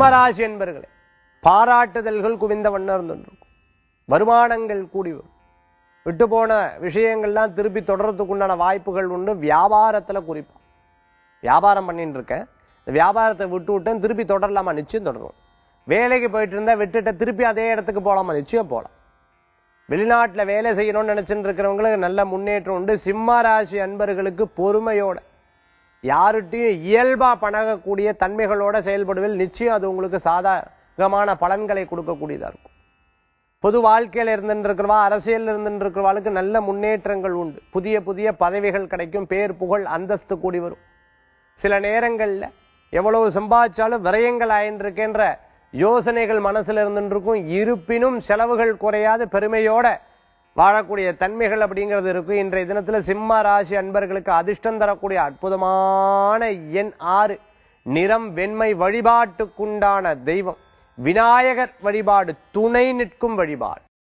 சிம்மராசி என்பர்களே பாராட்டுதல்கள் குவிந்த வண்ணம் இருந்துருக்கும் வருமானங்கள் கூடி வரும் விட்டு போன விஷயங்கள்லாம் திருப்பி தொடர்றதுக்கு உண்டான வாய்ப்புகள் உண்டு வியாபாரத்துல குறிப்பா வியாபாரம் பண்ணிட்டு இருக்கேன் இந்த வியாபாரத்தை விட்டு விட்டேன் திருப்பி தொடரலாமா நிச்சயம் தொடரும் வேலைக்கு போயிட்டு இருந்தா விட்டுட்ட திருப்பி அதே இடத்துக்கு போலாமா நிச்சயம் போலாம் வெளிநாட்டுல வேலை செய்யணும்னு நினைச்சுட்டு இருக்கிறவங்களுக்கு நல்ல முன்னேற்றம் உண்டு சிம்ம ராசி அன்பர்களுக்கு பொறுமையோட யாருட்டையும் இயல்பா பழகக்கூடிய தன்மைகளோட செயல்படுவதில் நிச்சயம் அது உங்களுக்கு சாதகமான பலன்களை கொடுக்கக்கூடியதா இருக்கும் பொது வாழ்க்கையில இருந்துட்டு இருக்கிறவா அரசியல் இருந்துட்டு இருக்கிறவாளுக்கு நல்ல முன்னேற்றங்கள் உண்டு புதிய புதிய பதவிகள் கிடைக்கும் பேர் புகழ் அந்தஸ்து கூடி வரும் சில நேரங்கள்ல எவ்வளவு சம்பாதிச்சாலும் விரயங்கள் ஆயின்றிருக்கின்ற யோசனைகள் மனசுல இருந்துட்டு இருக்கும் இருப்பினும் செலவுகள் குறையாத பெருமையோட வாழக்கூடிய தன்மைகள் அப்படிங்கிறது இருக்கும் இன்றைய தினத்துல சிம்ம ராசி அன்பர்களுக்கு அதிர்ஷ்டம் தரக்கூடிய அற்புதமான எண் ஆறு நிறம் வெண்மை வழிபாட்டுக்குண்டான தெய்வம் விநாயகர் வழிபாடு துணை நிற்கும் வழிபாடு